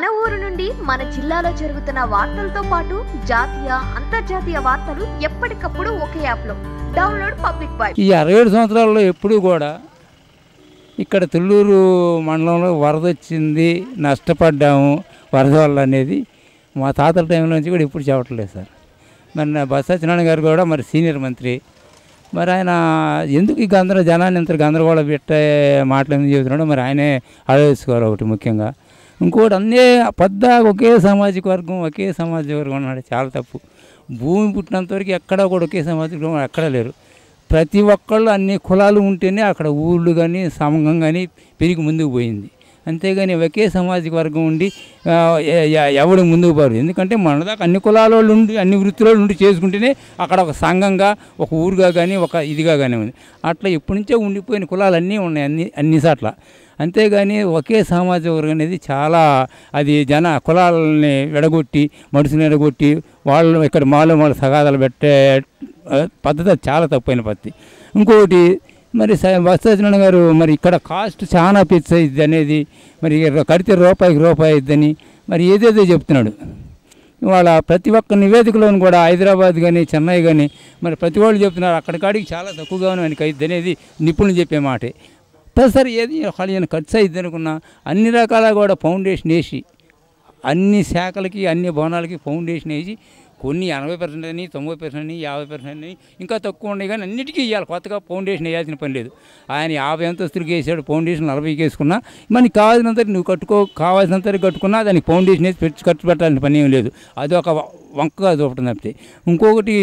మన ఊరు నుండి మన జిల్లాలో జరుగుతున్న వార్తలతో పాటు జాతీయ అంతర్జాతీయ వార్తలు ఎప్పటికప్పుడు ఒకే యాప్ లో డౌన్లోడ్ పబ్లిక్ బాయ్ ఈ అరవై ఏడు సంవత్సరాల్లో ఎప్పుడూ కూడా ఇక్కడ తుళ్ళూరు మండలంలో వరద వచ్చింది నష్టపడ్డాము వరద వల్ల అనేది మా తాతల టైంలో నుంచి కూడా ఎప్పుడు చెప్పట్లేదు సార్ మరి నా బస్ సత్యనారాయణ గారు కూడా మరి సీనియర్ మంత్రి మరి ఆయన ఎందుకు ఈ గందర జనాన్ని ఇంత గందరగోళం పెట్టే మాటలు ఎందుకు చెబుతున్నాడో మరి ఆయనే ఆలోచించుకోవాలి ఒకటి ముఖ్యంగా ఇంకోటి అన్నీ పెద్ద ఒకే సామాజిక వర్గం ఒకే సామాజిక వర్గం అన్నాడు చాలా తప్పు భూమి పుట్టినంత వరకు ఎక్కడా కూడా ఒకే సామాజిక వర్గం ఎక్కడా లేరు ప్రతి ఒక్కళ్ళు అన్ని కులాలు ఉంటేనే అక్కడ ఊళ్ళు కానీ సమూహం కానీ పెరిగి ముందుకు పోయింది అంతేగాని ఒకే సామాజిక వర్గం ఉండి ఆ, ఎ- ఎ- ఎవడు ముందుకు పోరు ఎందుకంటే మన దాకా అన్ని కులాల వాళ్ళు ఉండి అన్ని వృత్తుల వాళ్ళు ఉండి చేసుకుంటేనే అక్కడ ఒక సంఘంగా ఒక ఊరుగా కానీ ఒక ఇదిగా కానీ ఉంది అట్లా ఎప్పటి నుంచో ఉండిపోయిన కులాలు అన్నీ ఉన్నాయి అన్ని అన్ని చోట్ల అంతేగాని ఒకే సామాజిక వర్గం అనేది చాలా అది జన కులాలని విడగొట్టి మనుషులు విడగొట్టి వాళ్ళు ఇక్కడ మాలో వాళ్ళ సగాదాలు పెట్టే ఆ, పద్ధతి అది చాలా తప్పైన పద్ధతి ఇంకొకటి మరి వస్తాచరణ గారు మరి ఇక్కడ కాస్ట్ చాలా పెద్ద అయింది అనేది మరి కడితే రూపాయికి రూపాయి అయిద్దని మరి ఏదేదో చెప్తున్నాడు ఇవాళ ప్రతి ఒక్క నివేదికలోను కూడా హైదరాబాద్ కానీ చెన్నై కానీ మరి ప్రతి వాళ్ళు చెప్తున్నారు అక్కడికాడికి చాలా తక్కువగానే ఆయనకి అయింది అనేది నిపుణులు చెప్పే మాటే సరే ఏది ఒకళ్ళు ఖర్చు అయింది అనుకున్నా అన్ని రకాల కూడా ఫౌండేషన్ వేసి అన్ని శాఖలకి అన్ని భవనాలకి ఫౌండేషన్ వేసి కొన్ని ఎనభై పర్సెంట్ అని తొంభై పర్సెంట్ అని యాభై పర్సెంట్ అని ఇంకా తక్కువ ఉన్నాయి కానీ అన్నిటికీ ఇవ్వాలి కొత్తగా ఫౌండేషన్ వేయాల్సిన పని లేదు ఆయన యాభై అంతస్తులకి వేసాడు ఫౌండేషన్ నలభైకి వేసుకున్నా మనకి కావాల్సినంత నువ్వు కట్టుకో కావాల్సినంత కట్టుకున్నా దానికి ఫౌండేషన్ వేసి పెట్టి ఖర్చు పెట్టాల్సిన పని ఏం లేదు అది ఒక వంకగా చూపటం తప్పితే ఇంకొకటి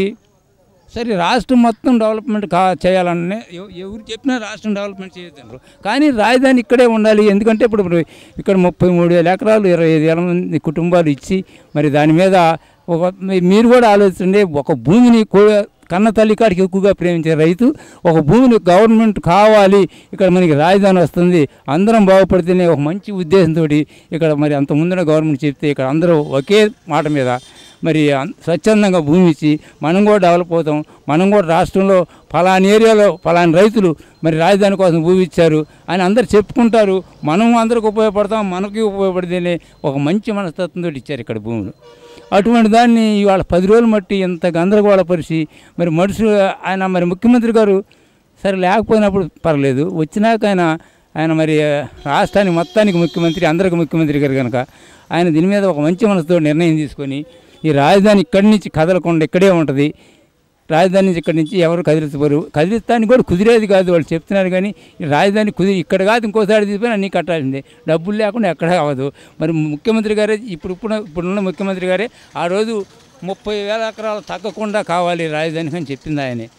సరే రాష్ట్రం మొత్తం డెవలప్మెంట్ కా చేయాలనే ఎవ- ఎవరు చెప్పినా రాష్ట్రం డెవలప్మెంట్ చేయొద్దంటారు కానీ రాజధాని ఇక్కడే ఉండాలి ఎందుకంటే ఇప్పుడు ఇప్పుడు ఇక్కడ ముప్పై మూడు వేల ఎకరాలు ఇరవై ఐదు వేల మంది కుటుంబాలు ఇచ్చి మరి దాని మీద ఒక మీ- మీరు కూడా ఆలోచించండి ఒక భూమిని కూ- కన్న తల్లి కాడికి ఎక్కువగా ప్రేమించే రైతు ఒక భూమిని గవర్నమెంట్ కావాలి ఇక్కడ మనకి రాజధాని వస్తుంది అందరం బాగుపడితేనే ఒక మంచి ఉద్దేశంతో ఇక్కడ మరి అంత ముందున గవర్నమెంట్ చెప్తే ఇక్కడ అందరూ ఒకే మాట మీద మరి అన్- స్వచ్ఛందంగా భూమి ఇచ్చి మనం కూడా డెవలప్ అవుతాం మనం కూడా రాష్ట్రంలో ఫలాని ఏరియాలో ఫలాని రైతులు మరి రాజధాని కోసం భూమి ఇచ్చారు అని అందరు చెప్పుకుంటారు మనం అందరికి ఉపయోగపడతాం మనకి ఉపయోగపడితేనే ఒక మంచి మనస్తత్వంతో ఇచ్చారు ఇక్కడ భూములు అటువంటి దాన్ని ఇవాళ పది రోజులు మట్టి ఇంత గందరగోళపరిచి మరి మనుషులు ఆయన మరి ముఖ్యమంత్రి గారు సరే లేకపోయినప్పుడు పర్లేదు వచ్చినాక ఆయన ఆయన మరి రాష్ట్రానికి మొత్తానికి ముఖ్యమంత్రి అందరికి ముఖ్యమంత్రి గారు కనుక ఆయన దీని మీద ఒక మంచి మనసుతో నిర్ణయం తీసుకొని ఈ రాజధాని ఇక్కడి నుంచి కదలకుండా ఇక్కడే ఉంటుంది రాజధాని నుంచి ఇక్కడి నుంచి ఎవరు కదిలించబోరు కదిలిస్తానికి కూడా కుదిరేది కాదు వాళ్ళు చెప్తున్నారు కానీ ఈ రాజధాని కుదిరి ఇక్కడ కాదు ఇంకోసారి తీసుకొని అన్నీ కట్టాల్సిందే డబ్బులు లేకుండా ఎక్కడ అవ్వదు మరి ముఖ్యమంత్రి గారే ఇప్పుడు ఇప్పుడు ఇప్పుడున్న ముఖ్యమంత్రి గారే ఆ రోజు ముప్పై వేల ఎకరాలు తగ్గకుండా కావాలి రాజధానికి అని చెప్పింది ఆయనే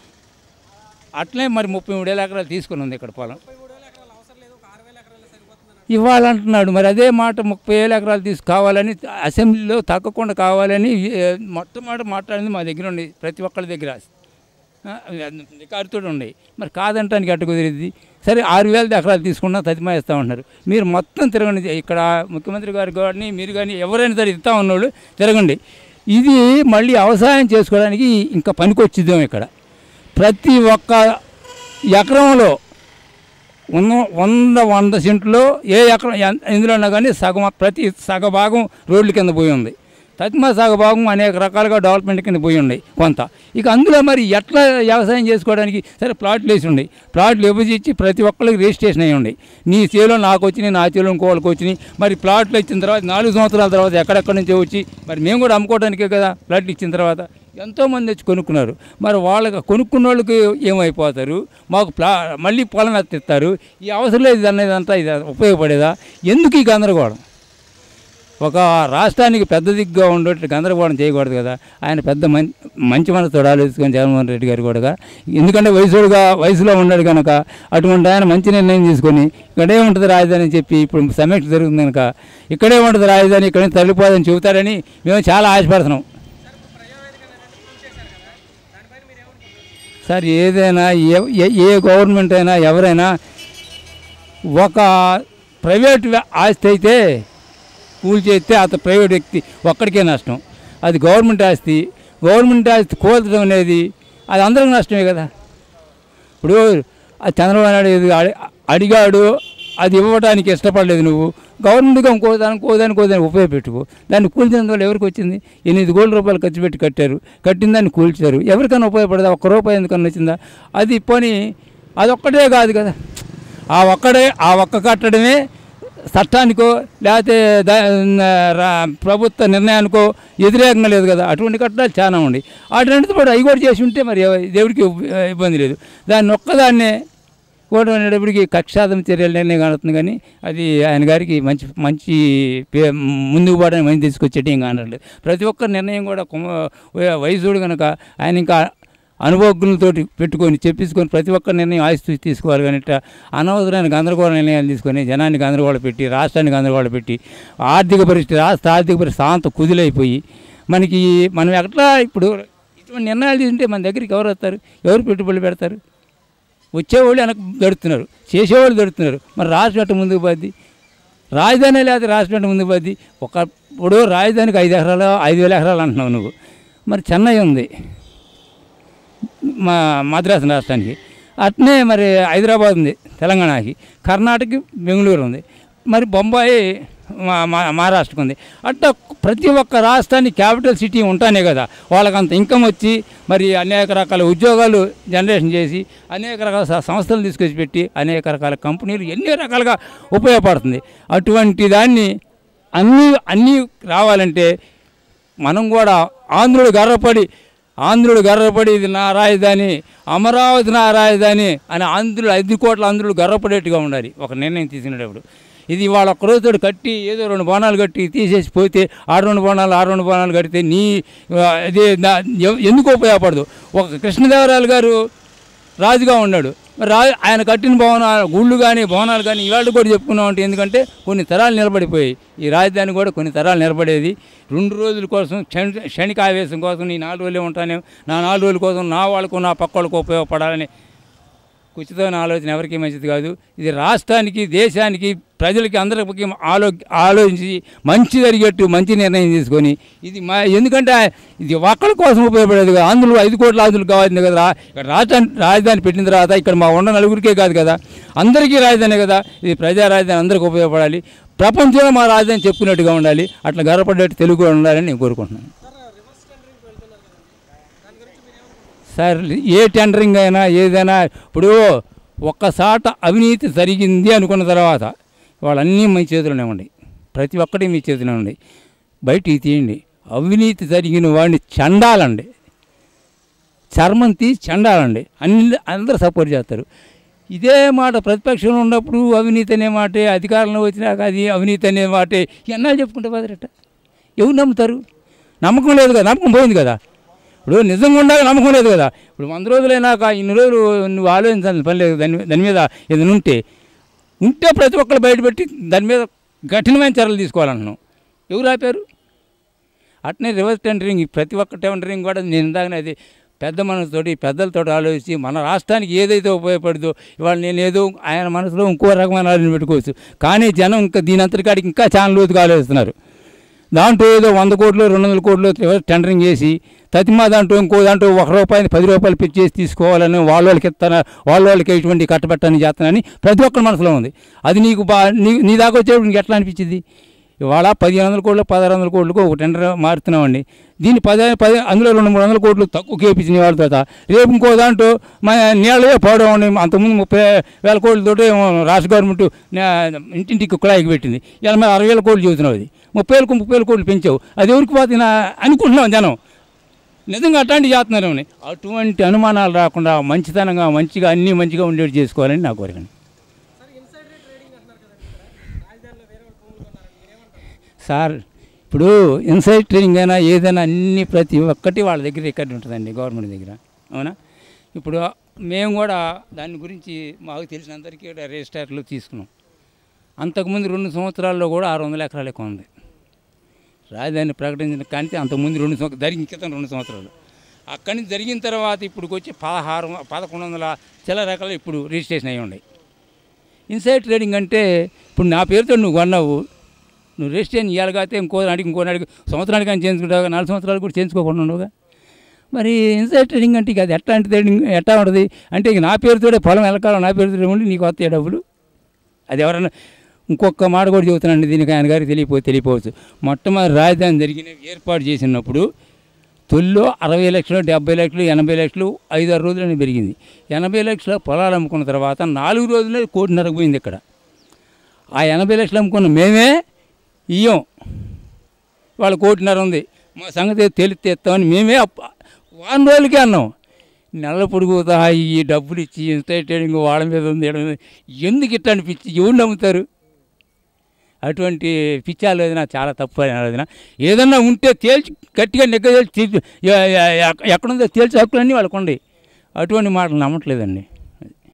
అట్లే మరి ముప్పై మూడు వేల ఎకరాలు తీసుకుని ఉంది ఇక్కడ పొలం ఇవ్వాలంటున్నాడు మరి అదే మాట ముప్పై వేల ఎకరాలు తీసు కావాలని అసెంబ్లీలో తగ్గకుండా కావాలని ఏ, మొట్టమొదటి మాట్లాడింది మా దగ్గర ఉండి ప్రతి ఒక్కరి దగ్గర రికార్డుతో ఉన్నాయి మరి కాదంటానికి అట్ట కుదిరిద్ది సరే ఆరు వేల ఎకరాలు తీసుకున్నా తదిమా ఇస్తా ఉంటున్నారు మీరు మొత్తం తిరగండి ఇక్కడ ముఖ్యమంత్రి గారు కానీ మీరు కానీ ఎవరైనా సరే ఇస్తా ఉన్నోళ్ళు తిరగండి ఇది మళ్ళీ వ్యవసాయం చేసుకోవడానికి ఇంకా పనికొచ్చిద్దాం ఇక్కడ ప్రతి ఒక్క ఎకరంలో ఉన్న వంద వంద సెంట్లో ఏ ఎకరం ఎన్- ఎందులో ఉన్నా కానీ సగం ప్రతి సగ భాగం రోడ్ల కింద పోయి ఉంది తత్మా సగ భాగం అనేక రకాలుగా డెవలప్మెంట్ కింద పోయి ఉన్నాయి కొంత ఇక అందులో మరి ఎట్లా వ్యవసాయం చేసుకోవడానికి సరే ప్లాట్లు వేసి ఉన్నాయి ప్లాట్లు విభజించి ప్రతి ఒక్కరికి రిజిస్ట్రేషన్ అయ్యి ఉన్నాయి నీ చేలో నాకు వచ్చినాయి నా చేలో ఇంకోళ్ళకి వచ్చినాయి మరి ప్లాట్లు ఇచ్చిన తర్వాత నాలుగు సంవత్సరాల తర్వాత ఎక్కడెక్కడి నుంచో వచ్చి మరి మేము కూడా అమ్ముకోవడానికే కదా ప్లాట్లు ఇచ్చిన తర్వాత ఎంతోమంది వచ్చి కొనుక్కున్నారు మరి వాళ్ళకి కొనుక్కున్న వాళ్ళకి ఏమైపోతారు మాకు ప్లా మళ్ళీ పొలం ఎత్తిస్తారు ఈ అవసరం లేదు అనేదంతా ఇది ఉపయోగపడేదా ఎందుకు ఈ గందరగోళం ఒక రాష్ట్రానికి పెద్ద దిగ్గా ఉండేట్టు గందరగోళం చేయకూడదు కదా ఆయన పెద్ద మం మంచి మనసుతో ఆలోచించుకొని జగన్మోహన్ రెడ్డి గారు కూడా ఎందుకంటే వయసుడుగా వయసులో ఉన్నాడు కనుక అటువంటి ఆయన మంచి నిర్ణయం తీసుకొని ఇక్కడే ఉంటుంది రాజధాని అని చెప్పి ఇప్పుడు సమీక్ష జరుగుతుంది కనుక ఇక్కడే ఉంటుంది రాజధాని ఇక్కడే తరలిపోదని చెబుతారని మేము చాలా ఆశపడుతున్నాం సార్ ఏదైనా ఏ- ఏ- ఏ గవర్నమెంట్ అయినా ఎవరైనా ఒక ప్రైవేట్ వ్య- ఆస్తి అయితే కూల్ చేస్తే అతను ప్రైవేట్ వ్యక్తి ఒక్కడికే నష్టం అది గవర్నమెంట్ ఆస్తి గవర్నమెంట్ ఆస్తి కూల్చడం అనేది అది అందరికి నష్టమే కదా ఇప్పుడు ఆ చంద్రబాబు నాయుడు ఇది అడి- అడిగాడు అది ఇవ్వడానికి ఇష్టపడలేదు నువ్వు గవర్నమెంట్గా ఇంకో దానికి ఇంకో దానికి ఇంకో దానికి ఉపయోగపెట్టుకో దాన్ని కూల్చిన వల్ల ఎవరికి వచ్చింది ఎనిమిది కోట్ల రూపాయలు ఖర్చు పెట్టి కట్టారు కట్టిన దాన్ని కూల్చారు ఎవరికైనా ఉపయోగపడదా ఒక్క రూపాయి ఎందుకన్నా వచ్చిందా అది పోనీ అదొక్కటే కాదు కదా ఆ ఒక్కడే ఆ ఒక్క కట్టడమే చట్టానికో లేకపోతే దా- రా- ప్రభుత్వ నిర్ణయానికో వ్యతిరేకంగా లేదు కదా అటువంటి కట్టడాలు చాలా ఉన్నాయి అటువంటిది కూడా అవి కూడా చేసి ఉంటే మరి ఎవ- దేవుడికి ఇబ్- ఇబ్బంది లేదు దాన్ని ఒక్కదాన్నే కూడా అనేటప్పటికి కక్షాదం చర్యలు నిర్ణయం కానుతుంది కానీ అది ఆయన గారికి మంచి మంచి పే ముందుకు పోవడానికి మంచి తీసుకొచ్చేటి ఏం కానట్లేదు ప్రతి ఒక్క నిర్ణయం కూడా కుమ వయసుడు కనుక ఆయన ఇంకా అనుభవజ్ఞులతోటి పెట్టుకొని చెప్పించుకొని ప్రతి ఒక్క నిర్ణయం ఆశిస్తూ తీసుకోవాలి కానీ ఇట్లా అనవసరమైన గందరగోళ నిర్ణయాలు తీసుకొని జనాన్ని గందరగోళ పెట్టి రాష్ట్రాన్ని గందరగోళ పెట్టి ఆర్థిక పరిస్థితి రాష్ట్ర ఆర్థిక పరిస్థితి అంత కుదిలైపోయి మనకి మనం ఎట్లా ఇప్పుడు ఇటువంటి నిర్ణయాలు తీసుకుంటే మన దగ్గరికి ఎవరు వస్తారు ఎవరు పెట్టుబడులు పెడతారు వచ్చేవాళ్ళు వెనక దొరుకుతున్నారు చేసేవాళ్ళు దొరుకుతున్నారు మరి రాష్ట్రం ఎట్ట ముందుకు పోద్ది రాజధాని లేదా రాష్ట్రం ఎట్ట ముందుకు పోద్ది ఒకప్పుడు రాజధానికి ఐదు ఎకరాలు ఐదు వేల ఎకరాలు అంటున్నావు నువ్వు మరి చెన్నై ఉంది మా మద్రాసు రాష్ట్రానికి అట్నే మరి హైదరాబాద్ ఉంది తెలంగాణకి కర్ణాటక బెంగళూరు ఉంది మరి బొంబాయి మా మా మహారాష్ట్రకు ఉంది అట్లా ప్రతి ఒక్క రాష్ట్రానికి క్యాపిటల్ సిటీ ఉంటానే కదా వాళ్ళకంత ఇన్కమ్ వచ్చి మరి అనేక రకాల ఉద్యోగాలు జనరేషన్ చేసి అనేక రకాల స- సంస్థలు తీసుకొచ్చి పెట్టి అనేక రకాల కంపెనీలు ఎన్ని రకాలుగా ఉపయోగపడుతుంది అటువంటి దాన్ని అన్నీ అన్నీ రావాలంటే మనం కూడా ఆంధ్రుడు గర్వపడి ఆంధ్రుడు గర్వపడి ఇది నా రాజధాని అమరావతి నా రాజధాని అని ఆంధ్రులు ఐదు కోట్ల ఆంధ్రులు గర్వపడేట్టుగా ఉండాలి ఒక నిర్ణయం తీసుకునేటప్పుడు ఇది వాళ్ళ ఒక్క రోజుతో కట్టి ఏదో రెండు బోనాలు కట్టి తీసేసి పోతే ఆ రెండు బోనాలు ఆ రెండు బోనాలు కడితే నీ ఆ, ఇది దా- ఎ- ఎందుకు ఉపయోగపడదు ఒక కృష్ణదేవరాయలు గారు రాజుగా ఉన్నాడు మరి రా ఆయన కట్టిన భవనాలు గుళ్ళు కానీ భవనాలు కానీ ఇవాళ కూడా చెప్పుకున్నాం అంటే ఎందుకంటే కొన్ని తరాలు నిలబడిపోయాయి ఈ రాజధాని కూడా కొన్ని తరాలు నిలబడేది రెండు రోజుల కోసం క్షణ క్షణికావేశం కోసం నీ నాలుగు రోజులే ఉంటానే నా నాలుగు రోజుల కోసం నా వాళ్ళకు నా పక్క వాళ్ళకు ఉపయోగపడాలని కుచితమైన ఆలోచన ఎవరికి మంచిది కాదు ఇది రాష్ట్రానికి దేశానికి ప్రజలకి అందరికి ఆలో ఆలోచించి మంచి జరిగేట్టు మంచి నిర్ణయం తీసుకొని ఇది మా ఎందుకంటే ఇది ఒక్కరి కోసం ఉపయోగపడేది కదా ఆంధ్రులు ఐదు కోట్ల ఆంధ్రులు కావాల్సింది కదా రా- ఇక్కడ రాజధాని రాజధాని పెట్టిన తర్వాత ఇక్కడ మా ఉన్న నలుగురికే కాదు కదా అందరికీ రాజధాని కదా ఇది ప్రజా రాజధాని అందరికీ ఉపయోగపడాలి ప్రపంచంలో మా రాజధాని చెప్పుకున్నట్టుగా ఉండాలి అట్లా గర్వపడేట్టు తెలుగు కూడా ఉండాలని నేను కోరుకుంటున్నాను సార్ ఏ టెండరింగ్ అయినా ఏదైనా ఇప్పుడు ఒక్కసాట అవినీతి జరిగింది అనుకున్న తర్వాత వాళ్ళన్నీ మీ చేతిలోనే ఉన్నాయి ప్రతి ఒక్కటి మీ చేతిలో ఉన్నాయి బయటికి తీయండి అవినీతి జరిగిన వాడిని చండాలండి చర్మం తీసి చండాలండి అన్ని అందరూ సపోర్ట్ చేస్తారు ఇదే మాట ప్రతిపక్షంలో ఉన్నప్పుడు అవినీతి అనే మాటే అధికారంలో వచ్చినాక అది అవినీతి అనే మాటే ఎన్నాళ్ళు చెప్పుకుంటే బదరట ఎవరు నమ్ముతారు నమ్మకం లేదు కదా నమ్మకం పోయింది కదా ఇప్పుడు నిజంగా ఉండాలి నమ్మకం లేదు కదా ఇప్పుడు వంద రోజులైనాక ఇన్ని రోజులు నువ్వు ఆలోచించాల్సిన పని లేదు దాని దాని మీద ఏదైనా ఉంటే ఉంటే ప్రతి ఒక్కరు బయటపెట్టి దాని మీద కఠినమైన చర్యలు తీసుకోవాలంటున్నాం ఎవరు ఆపారు అట్నే రివర్స్ టెండరింగ్ ప్రతి ఒక్క టెండరింగ్ కూడా నేను ఇందాకనే అది పెద్ద మనసుతోటి పెద్దలతో ఆలోచించి మన రాష్ట్రానికి ఏదైతే ఉపయోగపడుతుందో ఇవాళ నేను ఏదో ఆయన మనసులో ఇంకో రకమైన ఆలోచన పెట్టుకోవచ్చు కానీ జనం ఇంకా దీని అంతటికాడికి ఇంకా చాలా లోతుగా ఆలోచిస్తున్నారు దాంట్లో ఏదో వంద కోట్లు రెండు వందల కోట్లు రివర్స్ టెండరింగ్ చేసి తతిమా దాంట్లో ఇంకో దాంట్లో ఒక రూపాయని పది రూపాయలు పెంచేసి తీసుకోవాలని వాళ్ళ వాళ్ళకి ఇస్తాను వాళ్ళ వాళ్ళకి ఇటువంటి కట్టబెట్టని చేస్తానని ప్రతి ఒక్కరి మనసులో ఉంది అది నీకు బా నీ నీ దాకా వచ్చేప్పుడు నీకు ఎట్లా అనిపించింది ఇవాళ పదిహేను వందల కోట్లు పదహారు వందల కోట్లకు ఒక టెండర్ మారుతున్నామండి దీన్ని పది పది అందులో రెండు మూడు వందల కోట్లు తక్కువ కేపించిన వాళ్ళ తర్వాత రేపు ఇంకో దాంట్లో మన నీళ్ళే పోవడం అండి అంతకుముందు ముప్పై వేల కోట్లతోటి రాష్ట్ర గవర్నమెంట్ నే- ఇంటింటికి కుళాయికి పెట్టింది ఇలా మేము అరవై వేల కోట్లు చెబుతున్నావు అది ముప్పై వేలకు ముప్పై వేల కోట్లు పెంచావు అది ఎవరికి పోతున్నా అనుకుంటున్నాం జనం నిజంగా అట్లాంటివి చేస్తున్నారు అటువంటి అనుమానాలు రాకుండా మంచితనంగా మంచిగా అన్నీ మంచిగా ఉండేది చేసుకోవాలని నా కోరిక సార్ ఇప్పుడు ఇన్సైడ్ ట్రైనింగ్ అయినా ఏదైనా అన్ని ప్రతి ఒక్కటి వాళ్ళ దగ్గర రికార్డు ఉంటుందండి గవర్నమెంట్ దగ్గర అవునా ఇప్పుడు మేము కూడా దాని గురించి మాకు తెలిసినందరికీ కూడా రిజిస్టార్లు తీసుకున్నాం అంతకుముందు రెండు సంవత్సరాల్లో కూడా ఆరు వందల ఎకరాలు ఎక్కువ ఉంది రాజధాని ప్రకటించిన కానీ అంతకుముందు రెండు సంవత్సరాలు జరిగిన క్రితం రెండు సంవత్సరాలు అక్కడి నుంచి జరిగిన తర్వాత ఇప్పుడు వచ్చి పదహారు పదకొండు వందల చిల్లర రకాలు ఇప్పుడు రిజిస్ట్రేషన్ అయ్యి ఉన్నాయి ఇన్సైడ్ ట్రేడింగ్ అంటే ఇప్పుడు నా పేరుతో నువ్వు కొన్నావు నువ్వు రిజిస్ట్రేషన్ ఇవ్వాలి కాకపోతే ఇంకో నాటికి ఇంకో నాటికి సంవత్సరానికి కానీ చేయించుకుంటావు నాలుగు సంవత్సరాలు కూడా చేయించుకోకుండా ఉండవుగా మరి ఇన్సైడ్ ట్రేడింగ్ అంటే ఇక అది ఎట్లాంటి ట్రేడింగ్ ఎట్లా ఉంటుంది అంటే ఇక నా పేరుతోనే పొలం ఎలకాలం నా పేరుతో ఉండి నీకు వస్తాయి డబ్బులు అది ఎవరైనా ఇంకొక మాట కూడా చెబుతున్నాను దీనికి ఆయన గారికి తెలియపో తెలియపోవచ్చు మొట్టమొదటి రాజధాని జరిగిన ఏర్పాటు చేసినప్పుడు తొలిలో అరవై లక్షలు డెబ్బై లక్షలు ఎనభై లక్షలు ఐదు ఆరు రోజులని పెరిగింది ఎనభై లక్షల పొలాలు అమ్ముకున్న తర్వాత నాలుగు రోజులే కోటిన్నర పోయింది ఇక్కడ ఆ ఎనభై లక్షలు అమ్ముకున్న మేమే ఇయ్యం వాళ్ళ కోటిన్నర ఉంది మా సంగతి తెలిస్తే ఇస్తామని మేమే అప్ప వారం రోజులకే అన్నాం నెల పొడుగుతా ఈ డబ్బులు ఇచ్చి ఇంత ట్రేడింగ్ వాళ్ళ మీద ఉంది ఈడ ఉంది. ఎందుకు ఇట్లా పిచ్చి ఎవరు నమ్ముతారు అటువంటి పిచ్చి ఆలోచన చాలా తప్పు అని ఆలోచన ఏదన్నా ఉంటే తేల్చి గట్టిగా నెగ్గ తేల్చి ఎ- ఎ- ఎ- ఎక్కడుందో తేల్చి హక్కులన్నీ వాళ్ళకు ఉన్నాయి అటువంటి మాటలు నమ్మట్లేదండి